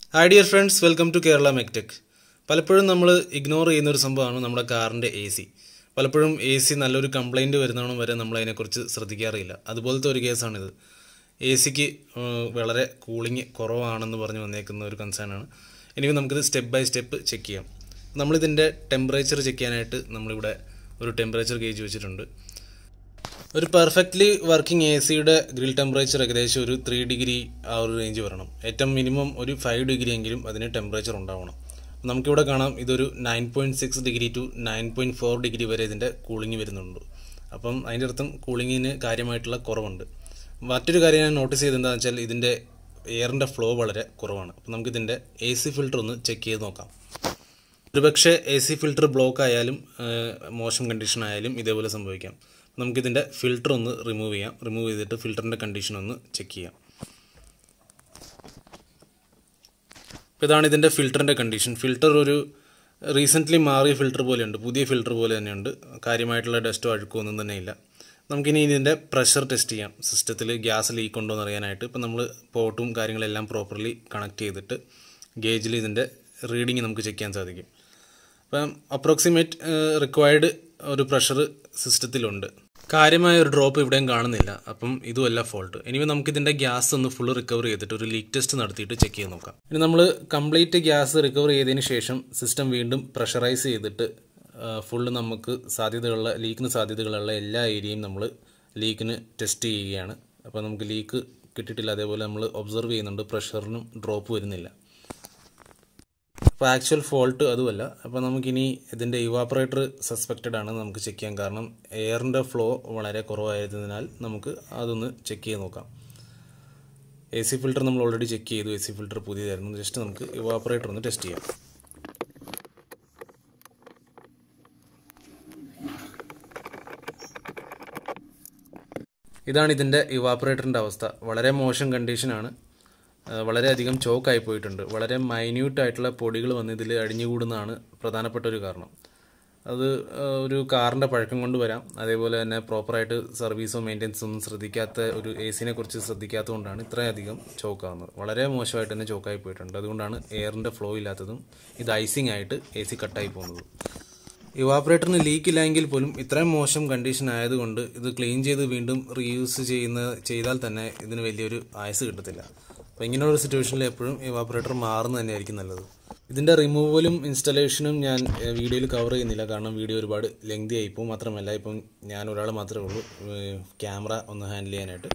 hi dear friends welcome to Kerala Mechtech പലപ്പോഴും നമ്മൾ ignore ചെയ്യുന്ന ഒരു സംഭവമാണ് നമ്മുടെ കാറിൻ്റെ എ സി പലപ്പോഴും എ സി നല്ലൊരു കംപ്ലൈൻറ്റ് വരുന്നവണം വരെ നമ്മൾ അതിനെക്കുറിച്ച് ശ്രദ്ധിക്കാറില്ല അതുപോലത്തെ ഒരു കേസാണിത് എ സിക്ക് വളരെ കൂളിംഗ് കുറവാണെന്ന് പറഞ്ഞ് വന്നേക്കുന്ന ഒരു കൺസേൺ ആണ് ഇനി നമുക്കിത് സ്റ്റെപ്പ് ബൈ സ്റ്റെപ്പ് ചെക്ക് ചെയ്യാം നമ്മളിതിൻ്റെ ടെമ്പറേച്ചർ ചെക്ക് ചെയ്യാനായിട്ട് നമ്മളിവിടെ ഒരു ടെമ്പറേച്ചർ ഗേജ് വെച്ചിട്ടുണ്ട് ഒരു പെർഫെക്റ്റ്ലി വർക്കിംഗ് എ സിയുടെ ഗ്രിൽ ടെമ്പറേച്ചർ ഏകദേശം ഒരു ത്രീ ഡിഗ്രി ആ ഒരു റേഞ്ച് വരണം ഏറ്റവും മിനിമം ഒരു ഫൈവ് ഡിഗ്രി എങ്കിലും അതിന് ടെമ്പറേച്ചർ ഉണ്ടാവണം നമുക്കിവിടെ കാണാം ഇതൊരു nine point six degree to nine point four degree വരെ ഇതിൻ്റെ കൂളിംഗ് വരുന്നുണ്ട് അപ്പം അതിൻ്റെ അർത്ഥം കൂളിങ്ങിന് കാര്യമായിട്ടുള്ള കുറവുണ്ട് മറ്റൊരു കാര്യം ഞാൻ നോട്ടീസ് ചെയ്തത് എന്താണെന്ന് വെച്ചാൽ ഇതിൻ്റെ എയറിൻ്റെ ഫ്ലോ വളരെ കുറവാണ് അപ്പം നമുക്കിതിൻ്റെ എ സി ഫിൽറ്റർ ഒന്ന് ചെക്ക് ചെയ്ത് നോക്കാം ഒരുപക്ഷെ എ സി ഫിൽറ്റർ ബ്ലോക്ക് ആയാലും മോശം കണ്ടീഷൻ ആയാലും ഇതേപോലെ സംഭവിക്കാം നമുക്കിതിൻ്റെ ഫിൽറ്റർ ഒന്ന് റിമൂവ് ചെയ്യാം റിമൂവ് ചെയ്തിട്ട് ഫിൽറ്ററിൻ്റെ കണ്ടീഷൻ ഒന്ന് ചെക്ക് ചെയ്യാം അപ്പോൾ ഇതാണ് ഇതിൻ്റെ ഫിൽറ്ററിൻ്റെ കണ്ടീഷൻ ഫിൽറ്റർ ഒരു റീസെൻ്റ്ലി മാറിയ ഫിൽറ്റർ പോലെയുണ്ട് പുതിയ ഫിൽറ്റർ പോലെ തന്നെയുണ്ട് കാര്യമായിട്ടുള്ള ഡസ്റ്റോ അഴുക്കോ ഒന്നും തന്നെ ഇല്ല നമുക്കിനി ഇതിൻ്റെ പ്രഷർ ടെസ്റ്റ് ചെയ്യാം സിസ്റ്റത്തിൽ ഗ്യാസ് ലീക്ക് ഉണ്ടോ എന്ന് അറിയാനായിട്ട് ഇപ്പം നമ്മൾ പോർട്ടും കാര്യങ്ങളെല്ലാം പ്രോപ്പർലി കണക്ട് ചെയ്തിട്ട് ഗേജിൽ ഇതിൻ്റെ റീഡിങ് നമുക്ക് ചെക്ക് ചെയ്യാൻ സാധിക്കും അപ്പം അപ്രോക്സിമേറ്റ് റിക്വയർഡ് ഒരു പ്രഷർ സിസ്റ്റത്തിലുണ്ട് കാര്യമായ ഒരു ഡ്രോപ്പ് ഇവിടെയും കാണുന്നില്ല അപ്പം ഇതുമല്ല ഫോൾട്ട് ഇനി നമുക്ക് ഇതിൻ്റെ ഗ്യാസ് ഒന്ന് ഫുള്ള് റിക്കവർ ചെയ്തിട്ട് ഒരു ലീക്ക് ടെസ്റ്റ് നടത്തിയിട്ട് ചെക്ക് ചെയ്ത് നോക്കാം ഇനി നമ്മൾ കംപ്ലീറ്റ് ഗ്യാസ് റിക്കവർ ചെയ്തതിന് ശേഷം സിസ്റ്റം വീണ്ടും പ്രഷറൈസ് ചെയ്തിട്ട് ഫുള്ള് നമുക്ക് സാധ്യതകളുള്ള ലീക്കിന് സാധ്യതകളുള്ള എല്ലാ ഏരിയയും നമ്മൾ ലീക്കിന് ടെസ്റ്റ് ചെയ്യുകയാണ് അപ്പോൾ നമുക്ക് ലീക്ക് കിട്ടിയിട്ടില്ല അതേപോലെ നമ്മൾ ഒബ്സർവ് ചെയ്യുന്നുണ്ട് പ്രഷറിനും ഡ്രോപ്പ് വരുന്നില്ല അപ്പോൾ ആക്ച്വൽ ഫോൾട്ട് അതുമല്ല അപ്പോൾ നമുക്കിനി ഇതിൻ്റെ ഇവാപ്പറേറ്റർ സസ്പെക്റ്റഡ് ആണ് നമുക്ക് ചെക്ക് ചെയ്യാൻ കാരണം എയറിൻ്റെ ഫ്ലോ വളരെ കുറവായതിനാൽ നമുക്ക് അതൊന്ന് ചെക്ക് ചെയ്ത് നോക്കാം എ സി ഫിൽറ്റർ നമ്മൾ ഓൾറെഡി ചെക്ക് ചെയ്തു എ സി ഫിൽറ്റർ പുതിയതായിരുന്നു ജസ്റ്റ് നമുക്ക് ഇവാപ്പറേറ്റർ ഒന്ന് ടെസ്റ്റ് ചെയ്യാം ഇതാണ് ഇതിൻ്റെ ഇവാപ്പറേറ്ററിൻ്റെ അവസ്ഥ വളരെ മോശം കണ്ടീഷനാണ് വളരെയധികം ചോക്കായി പോയിട്ടുണ്ട് വളരെ മൈന്യൂട്ട് ആയിട്ടുള്ള പൊടികൾ വന്ന് ഇതിൽ അടിഞ്ഞുകൂടുന്നതാണ് പ്രധാനപ്പെട്ട ഒരു കാരണം അത് ഒരു കാറിൻ്റെ പഴക്കം കൊണ്ട് വരാം അതേപോലെ തന്നെ പ്രോപ്പറായിട്ട് സർവീസോ മെയിൻ്റെനൻസോ ഒന്നും ശ്രദ്ധിക്കാത്ത ഒരു എ സിനെ കുറിച്ച് ശ്രദ്ധിക്കാത്തതുകൊണ്ടാണ് ഇത്രയധികം ചോക്കാവുന്നത് വളരെ മോശമായിട്ട് തന്നെ ചോക്കായി പോയിട്ടുണ്ട് അതുകൊണ്ടാണ് എയറിൻ്റെ ഫ്ലോ ഇല്ലാത്തതും ഇത് ഐസിങ് ആയിട്ട് എ സി കട്ടായി പോകുന്നതും ഇവാപ്പറേറ്ററിന് ലീക്ക് ഇല്ലെങ്കിൽ പോലും ഇത്രയും മോശം കണ്ടീഷൻ ആയതുകൊണ്ട് ഇത് ക്ലീൻ ചെയ്ത് വീണ്ടും റീയൂസ് ചെയ്യുന്ന ചെയ്താൽ തന്നെ ഇതിന് വലിയൊരു ആയുസ് കിട്ടത്തില്ല അപ്പോൾ ഇങ്ങനെയുള്ള സിറ്റുവേഷനിൽ എപ്പോഴും ഇവാപ്പറേറ്റർ മാറുന്നത് തന്നെയായിരിക്കും നല്ലത് ഇതിൻ്റെ റിമൂവലും ഇൻസ്റ്റലേഷനും ഞാൻ വീഡിയോയിൽ കവർ ചെയ്യുന്നില്ല കാരണം വീഡിയോ ഒരുപാട് ലെങ്തി ആയിപ്പോൾ മാത്രമല്ല ഇപ്പം ഞാൻ ഒരാൾ മാത്രമേ ഉള്ളൂ ക്യാമറ ഒന്ന് ഹാൻഡിൽ ചെയ്യാനായിട്ട്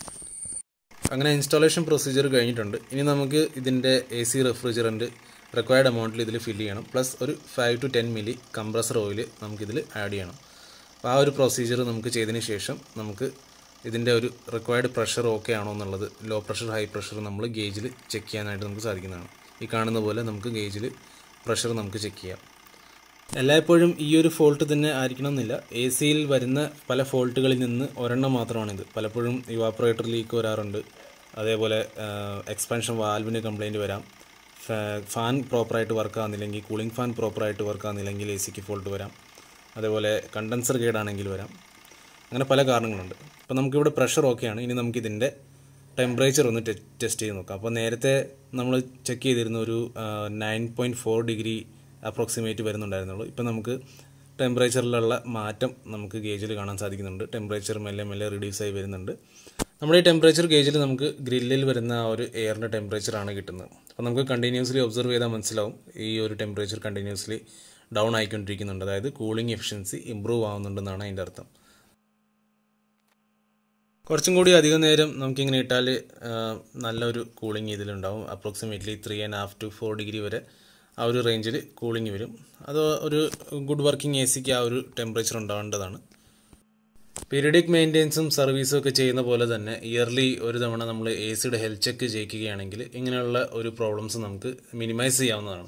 അങ്ങനെ ഇൻസ്റ്റാളേഷൻ പ്രൊസീജിയർ കഴിഞ്ഞിട്ടുണ്ട് ഇനി നമുക്ക് ഇതിൻ്റെ എ സി റെഫ്രിജറൻറ്റ് റിക്വയർഡ് എമൗണ്ടിൽ ഇതിൽ ഫില്ല് ചെയ്യണം പ്ലസ് ഒരു five to ten milli compressor oil നമുക്കിതിൽ ആഡ് ചെയ്യണം അപ്പോൾ ആ ഒരു പ്രൊസീജിയർ നമുക്ക് ചെയ്തതിന് ശേഷം നമുക്ക് ഇതിൻ്റെ ഒരു റിക്വയർഡ് പ്രഷർ ഓക്കെ ആണോ എന്നുള്ളത് ലോ പ്രഷർ ഹൈ പ്രഷർ നമ്മൾ ഗേജിൽ ചെക്ക് ചെയ്യാനായിട്ട് നമുക്ക് സാധിക്കുന്നതാണ് ഈ കാണുന്ന പോലെ നമുക്ക് ഗേജിൽ പ്രഷർ നമുക്ക് ചെക്ക് ചെയ്യാം എല്ലായ്പ്പോഴും ഈ ഒരു ഫോൾട്ട് തന്നെ ആയിരിക്കണം എന്നില്ല എ സിയിൽ വരുന്ന പല ഫോൾട്ടുകളിൽ നിന്ന് ഒരെണ്ണം മാത്രമാണിത് പലപ്പോഴും ഇവാപ്പറേറ്റർ ലീക്ക് വരാറുണ്ട് അതേപോലെ എക്സ്പാൻഷൻ വാൽവിന് കംപ്ലൈൻറ്റ് വരാം ഫാൻ പ്രോപ്പറായിട്ട് വർക്ക് ആകുന്നില്ലെങ്കിൽ കൂളിംഗ് ഫാൻ പ്രോപ്പറായിട്ട് വർക്ക് ആകുന്നില്ലെങ്കിൽ എ സിക്ക് ഫോൾട്ട് വരാം അതേപോലെ കണ്ടൻസർ കേടാണെങ്കിൽ വരാം അങ്ങനെ പല കാരണങ്ങളുണ്ട് അപ്പോൾ നമുക്കിവിടെ പ്രഷർ ഓക്കെയാണ് ഇനി നമുക്കിതിൻ്റെ ടെമ്പറേച്ചർ ഒന്ന് ടെസ്റ്റ് ചെയ്ത് നോക്കാം അപ്പോൾ നേരത്തെ നമ്മൾ ചെക്ക് ചെയ്തിരുന്ന ഒരു nine point four degree approximate വരുന്നുണ്ടായിരുന്നുള്ളൂ ഇപ്പോൾ നമുക്ക് ടെമ്പറേച്ചറിലുള്ള മാറ്റം നമുക്ക് ഗേജിൽ കാണാൻ സാധിക്കുന്നുണ്ട് ടെമ്പറേച്ചർ മെല്ലെ മെല്ലെ റിഡ്യൂസ് ആയി വരുന്നുണ്ട് നമ്മുടെ ഈ ടെമ്പറേച്ചർ ഗേജിൽ നമുക്ക് ഗ്രില്ലിൽ വരുന്ന ആ ഒരു എയറിൻ്റെ ടെമ്പറേച്ചറാണ് കിട്ടുന്നത് അപ്പോൾ നമുക്ക് കണ്ടിന്യൂസ്ലി ഒബ്സർവ് ചെയ്താൽ മനസ്സിലാവും ഈ ഒരു ടെമ്പറേച്ചർ കണ്ടിന്യൂസ്ലി ഡൗൺ ആയിക്കൊണ്ടിരിക്കുന്നുണ്ട് അതായത് കൂളിംഗ് എഫിഷ്യൻസി ഇമ്പ്രൂവ് ആവുന്നുണ്ടെന്നാണ് അതിൻ്റെ അർത്ഥം കുറച്ചും കൂടി അധികം നേരം നമുക്കിങ്ങനെ ഇട്ടാൽ നല്ലൊരു കൂളിംഗ് ഇതിലുണ്ടാവും approximately three and half to four degree വരെ ആ ഒരു റേഞ്ചിൽ കൂളിംഗ് വരും അത് ഒരു ഗുഡ് വർക്കിംഗ് എ സിക്ക് ആ ഒരു ടെമ്പറേച്ചർ ഉണ്ടാവേണ്ടതാണ് പീരിയഡിക് മെയിൻ്റെനൻസും സർവീസും ഒക്കെ ചെയ്യുന്ന പോലെ തന്നെ ഇയർലി ഒരു തവണ നമ്മൾ എ സിയുടെ ഹെൽത്ത് ചെക്ക് ചെയ്യിക്കുകയാണെങ്കിൽ ഇങ്ങനെയുള്ള ഒരു പ്രോബ്ലംസ് നമുക്ക് മിനിമൈസ് ചെയ്യാവുന്നതാണ്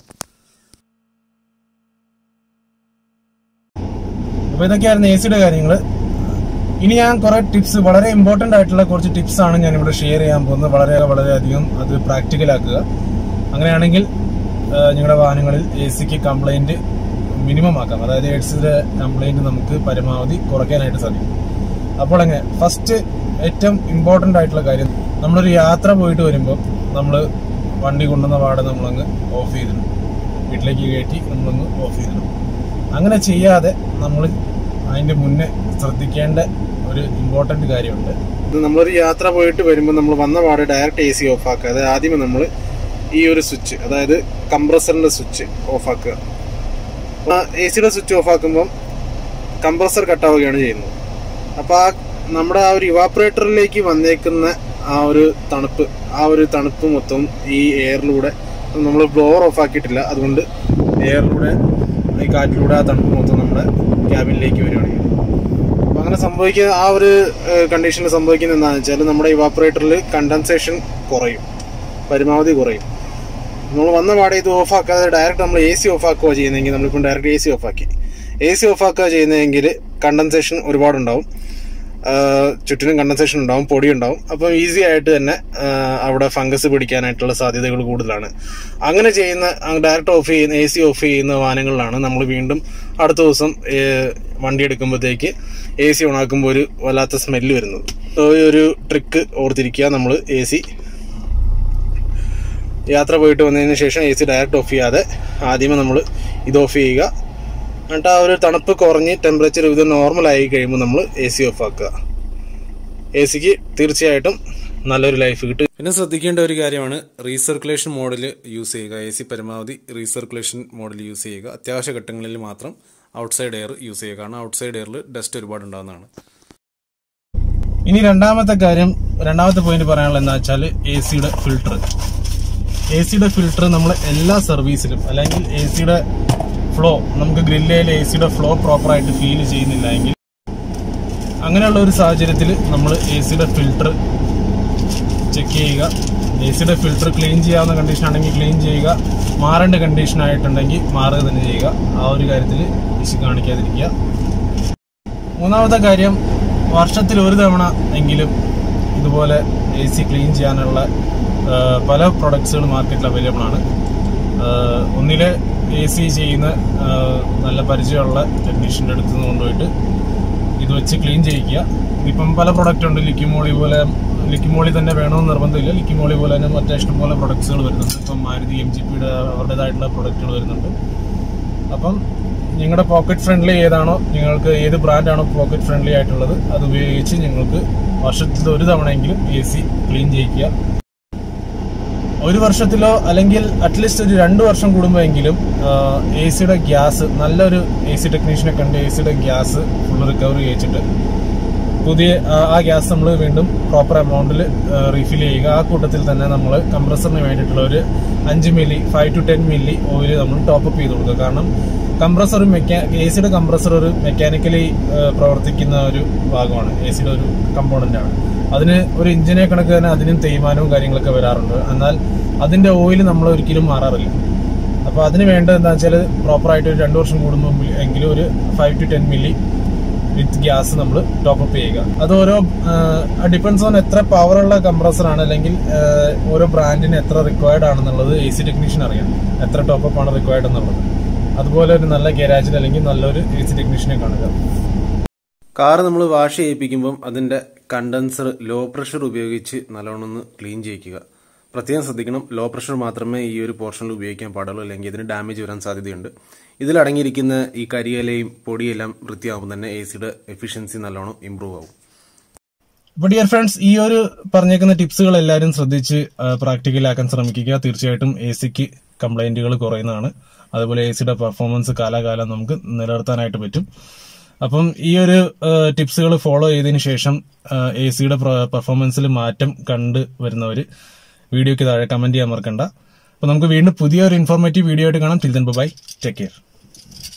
അപ്പോൾ ഇതൊക്കെയായിരുന്നു എ സിയുടെ കാര്യങ്ങൾ ഇനി ഞാൻ കുറെ ടിപ്സ് വളരെ ഇമ്പോർട്ടന്റ് ആയിട്ടുള്ള കുറച്ച് ടിപ്സ് ആണ് ഞാൻ ഇവിടെ ഷെയർ ചെയ്യാൻ പോകുന്നത് വളരെ വളരെയധികം അത് പ്രാക്ടിക്കൽ ആക്കുക അങ്ങനെയാണെങ്കിൽ നിങ്ങളുടെ വാഹനങ്ങളിൽ എ സിക്ക് കംപ്ലൈന്റ് മിനിമം ആക്കാം അതായത് എയ്ഡ്സിന്റെ കംപ്ലൈന്റ് നമുക്ക് പരമാവധി കുറയ്ക്കാനായിട്ട് സാധിക്കും അപ്പോൾ എങ്ങനെ ഫസ്റ്റ് ഏറ്റവും ഇമ്പോർട്ടന്റ് ആയിട്ടുള്ള കാര്യം നമ്മളൊരു യാത്ര പോയിട്ട് വരുമ്പോൾ നമ്മൾ വണ്ടി കൊണ്ടുവന്ന പാടെ നമ്മളങ്ങ് ഓഫ് ചെയ്തിടും വീട്ടിലേക്ക് കയറ്റി നമ്മളങ്ങ് ഓഫ് ചെയ്തിടും അങ്ങനെ ചെയ്യാതെ നമ്മൾ അതിന്റെ മുന്നേ ശ്രദ്ധിക്കേണ്ട ഒരു ഇമ്പോർട്ടന്റ് കാര്യമുണ്ട് ഇത് നമ്മളൊരു യാത്ര പോയിട്ട് വരുമ്പോൾ നമ്മൾ വന്ന പാടെ ഡയറക്റ്റ് എ സി ഓഫ് ആക്കാതെ ആദ്യമേ നമ്മൾ ഈ ഒരു സ്വിച്ച് അതായത് കംപ്രസറിന്റെ സ്വിച്ച് ഓഫ് ആക്കുക എ സിയുടെ സ്വിച്ച് ഓഫ് ആക്കുമ്പം കംപ്രസർ കട്ടാവുകയാണ് ചെയ്യുന്നത് അപ്പോൾ ആ നമ്മുടെ ആ ഒരു ഇവാപ്പറേറ്ററിലേക്ക് വന്നേക്കുന്ന ആ ഒരു തണുപ്പ് ആ ഒരു തണുപ്പ് മൊത്തം ഈ എയറിലൂടെ നമ്മൾ ബ്ലോവർ ഓഫ് ആക്കിയിട്ടില്ല അതുകൊണ്ട് എയറിലൂടെ ഈ കാറ്റിലൂടെ ആ തണുപ്പ് മൊത്തം നമ്മുടെ ക്യാബിനിലേക്ക് വരികയാണ് ചെയ്യുന്നത് അപ്പോൾ അങ്ങനെ സംഭവിക്കുന്ന ആ ഒരു കണ്ടീഷനിൽ സംഭവിക്കുന്നത് എന്താണെന്ന് വെച്ചാൽ നമ്മുടെ ഇവാപ്പറേറ്ററിൽ കണ്ടൻസേഷൻ കുറയും പരമാവധി കുറയും നമ്മൾ വന്ന പാടെ ഇത് ഓഫ് ആക്കാതെ ഡയറക്റ്റ് നമ്മൾ എ സി ഓഫ് ആക്കുക ചെയ്യുന്നതെങ്കിൽ നമ്മളിപ്പം ഡയറക്റ്റ് എ സി ഓഫ് ആക്കി എ സി ഓഫ് ആക്കുക ചെയ്യുന്നതെങ്കിൽ കണ്ടൻസേഷൻ ഒരുപാടുണ്ടാവും ആഹ് ചുറ്റിനും കണ്ടൻസേഷൻ ഉണ്ടാവും പൊടി ഉണ്ടാവും അപ്പം ഈസി ആയിട്ട് തന്നെ ആഹ് അവിടെ ഫംഗസ് പിടിക്കാനായിട്ടുള്ള സാധ്യതകൾ കൂടുതലാണ് അങ്ങനെ ചെയ്യുന്ന ഡയറക്റ്റ് ഓഫ് ചെയ്യുന്ന എ സി ഓഫ് ചെയ്യുന്ന വാഹനങ്ങളിലാണ് നമ്മൾ വീണ്ടും അടുത്ത ദിവസം ഏഹ് വണ്ടി എടുക്കുമ്പോഴത്തേക്ക് എ സി ഓണാക്കുമ്പോൾ ഒരു വല്ലാത്ത സ്മെല്ല് വരുന്നത് So, ഈ ഒരു ട്രിക്ക് ഓർത്തിരിക്കുക നമ്മൾ എ സി യാത്ര പോയിട്ട് വന്നതിന് ശേഷം എ സി ഡയറക്റ്റ് ഓഫ് ചെയ്യാതെ ആദ്യമേ നമ്മൾ ഇത് ഓഫ് ചെയ്യുക എന്നിട്ട് ആ ഒരു തണുപ്പ് കുറഞ്ഞ് ടെമ്പറേച്ചർ ഇത് നോർമൽ ആയി കഴിയുമ്പോൾ നമ്മൾ എ സി ഓഫ് ആക്കുക എ സിക്ക് തീർച്ചയായിട്ടും നല്ലൊരു ലൈഫ് കിട്ടും പിന്നെ ശ്രദ്ധിക്കേണ്ട ഒരു കാര്യമാണ് റീസർക്കുലേഷൻ മോഡിൽ യൂസ് ചെയ്യുക എ സി പരമാവധി റീസർക്കുലേഷൻ മോഡിൽ യൂസ് ചെയ്യുക അത്യാവശ്യ ഘട്ടങ്ങളിൽ മാത്രം ഔട്ട്സൈഡ് എയർ യൂസ് ചെയ്യുക കാരണം ഔട്ട്സൈഡ് എയറിൽ ഡസ്റ്റ് ഒരുപാട് ഉണ്ടാകുന്നതാണ് ഇനി രണ്ടാമത്തെ കാര്യം രണ്ടാമത്തെ പോയിന്റ് പറയാനുള്ളത് എന്താ വെച്ചാൽ എ സിയുടെ ഫിൽട്ടർ എ സിയുടെ ഫിൽട്ടർ നമ്മൾ എല്ലാ സർവീസിലും അല്ലെങ്കിൽ എ സിയുടെ ഫ്ലോ നമുക്ക് ഗ്രില്ലയിൽ എ സിയുടെ ഫ്ലോ പ്രോപ്പറായിട്ട് ഫീൽ ചെയ്യുന്നില്ല എങ്കിൽ അങ്ങനെയുള്ള ഒരു സാഹചര്യത്തിൽ നമ്മൾ എ സിയുടെ ഫിൽട്ടർ ചെക്ക് ചെയ്യുക എ സിയുടെ ഫിൽട്ടർ ക്ലീൻ ചെയ്യാവുന്ന കണ്ടീഷൻ ആണെങ്കിൽ ക്ലീൻ ചെയ്യുക മാറേണ്ട കണ്ടീഷൻ ആയിട്ടുണ്ടെങ്കിൽ മാറുക തന്നെ ചെയ്യുക ആ ഒരു കാര്യത്തിൽ വിശി കാണിക്കാതിരിക്കുക മൂന്നാമത്തെ കാര്യം വർഷത്തിൽ ഒരു തവണ എങ്കിലും ഇതുപോലെ എ സി ക്ലീൻ ചെയ്യാനുള്ള ആ, പല പ്രൊഡക്ട്സുകൾ മാർക്കറ്റിൽ അവൈലബിൾ ആണ് ആ, ഒന്നില് എ സി ചെയ്യുന്ന ആ, നല്ല പരിചയമുള്ള ടെക്നീഷ്യൻ്റെ അടുത്ത് നിന്ന് കൊണ്ടുപോയിട്ട് ഇത് വെച്ച് ക്ലീൻ ചെയ്യിക്കുക ഇപ്പം പല പ്രൊഡക്റ്റ് ഉണ്ട് ലിക്കിമോളി പോലെ ലിക്കിമോളി തന്നെ വേണമെന്ന് നിർബന്ധമില്ല ലിക്കിമോളി പോലെ തന്നെ മറ്റേ ഇഷ്ടംപോലെ പ്രൊഡക്ട്സുകൾ വരുന്നുണ്ട് ഇപ്പം മാരുതി എം ജി പിയുടെ അവരുടേതായിട്ടുള്ള പ്രൊഡക്റ്റുകൾ വരുന്നുണ്ട് അപ്പം നിങ്ങളുടെ പോക്കറ്റ് ഫ്രണ്ട്ലി ഏതാണോ നിങ്ങൾക്ക് ഏത് ബ്രാൻഡാണോ പോക്കറ്റ് ഫ്രണ്ട്ലി ആയിട്ടുള്ളത് അത് ഉപയോഗിച്ച് നിങ്ങൾക്ക് വർഷത്തിൽ ഒരു തവണയെങ്കിലും എ സി ക്ലീൻ ചെയ്യിക്കുക ഒരു വർഷത്തിലോ അല്ലെങ്കിൽ അറ്റ്ലീസ്റ്റ് ഒരു രണ്ട് വർഷം കൂടുമ്പോഴെങ്കിലും എ സിയുടെ ഗ്യാസ് നല്ലൊരു എ സി ടെക്നീഷ്യനെ കണ്ട് എ സിയുടെ ഗ്യാസ് ഫുൾ റിക്കവറി ചെയ്യിച്ചിട്ട് പുതിയ ആ- ആ ഗ്യാസ് നമ്മൾ വീണ്ടും പ്രോപ്പർ എമൗണ്ടിൽ റീഫിൽ ചെയ്യുക ആ കൂട്ടത്തിൽ തന്നെ നമ്മൾ കംപ്രസറിന് വേണ്ടിയിട്ടുള്ള ഒരു അഞ്ച് milli five to ten milli oil നമ്മൾ ടോപ്പ് അപ്പ് ചെയ്ത് കൊടുക്കുക കാരണം കംപ്രസർ മെക്കാ എ സിയുടെ കംപ്രസർ ഒരു മെക്കാനിക്കലി പ്രവർത്തിക്കുന്ന ഒരു ഭാഗമാണ് എ സിയുടെ ഒരു കമ്പോണന്റ് ആണ് അതിന് ഒരു ഇഞ്ചിനെ കണക്ക് തന്നെ അതിനും തേയ്മാനവും കാര്യങ്ങളൊക്കെ വരാറുണ്ട് എന്നാൽ അതിന്റെ ഓയിൽ നമ്മൾ ഒരിക്കലും മാറാറില്ല അപ്പോൾ അതിന് വേണ്ടത് എന്താ വെച്ചാൽ പ്രോപ്പറായിട്ട് ഒരു രണ്ട് വർഷം കൂടുമ്പോൾ എങ്കിലും ഒരു five to ten milli with gas നമ്മൾ ടോപ്പ് അപ്പ് ചെയ്യുക അത് ഓരോ ഡിപ്പെൻസ് ഓൺ എത്ര പവറുള്ള കംപ്രസർ ആണ് അല്ലെങ്കിൽ ആ, ഓരോ ബ്രാൻഡിന് എത്ര റിക്വയർഡ് ആണെന്നുള്ളത് എ സി ടെക്നീഷ്യൻ അറിയാം എത്ര ടോപ്പ് അപ്പ് ആണ് റിക്വയർഡ് എന്നുള്ളത് അതുപോലെ ഒരു നല്ല ഗാരാജിൽ അല്ലെങ്കിൽ നല്ലൊരു എ സി ടെക്നീഷ്യനെ കാണുക കാർ നമ്മൾ വാഷ് ചെയ്യിപ്പിക്കുമ്പം അതിൻ്റെ കണ്ടൻസർ ലോ പ്രഷർ ഉപയോഗിച്ച് നല്ലോണം ഒന്ന് ക്ലീൻ ചെയ്യിക്കുക പ്രത്യേകം ശ്രദ്ധിക്കണം ലോ പ്രഷർ മാത്രമേ ഈ ഒരു പോർഷനിൽ ഉപയോഗിക്കാൻ പാടുള്ളൂ അല്ലെങ്കിൽ ഇതിന് ഡാമേജ് വരാൻ സാധ്യതയുണ്ട് ഇതിൽ അടങ്ങിയിരിക്കുന്ന ഈ കരിയിലയും പൊടിയെല്ലാം വൃത്തിയാകുമ്പോൾ തന്നെ എ സിയുടെ എഫിഷ്യൻസി നല്ലോണം ഇമ്പ്രൂവ് ആവും അപ്പോൾ ഡിയർ ഫ്രണ്ട്സ് ഈ ഒരു പറഞ്ഞേക്കുന്ന ടിപ്സുകൾ എല്ലാവരും ശ്രദ്ധിച്ച് പ്രാക്ടിക്കലാക്കാൻ ശ്രമിക്കുക തീർച്ചയായിട്ടും എ സിക്ക് കംപ്ലൈന്റുകൾ കുറയുന്നതാണ് അതുപോലെ എ സിയുടെ പെർഫോമൻസ് കാലാകാലം നമുക്ക് നിലനിർത്താനായിട്ട് പറ്റും അപ്പം ഈ ഒരു ടിപ്സുകൾ ഫോളോ ചെയ്തതിന് ശേഷം എ സിയുടെ പെർഫോമൻസിൽ മാറ്റം കണ്ട് വരുന്നവർ വീഡിയോയ്ക്ക് താഴെ കമന്റ് ചെയ്യാൻ മറക്കണ്ട അപ്പോൾ നമുക്ക് വീണ്ടും പുതിയ ഒരു ഇൻഫോർമേറ്റീവ് വീഡിയോ ആയിട്ട് കാണാം till then bye take care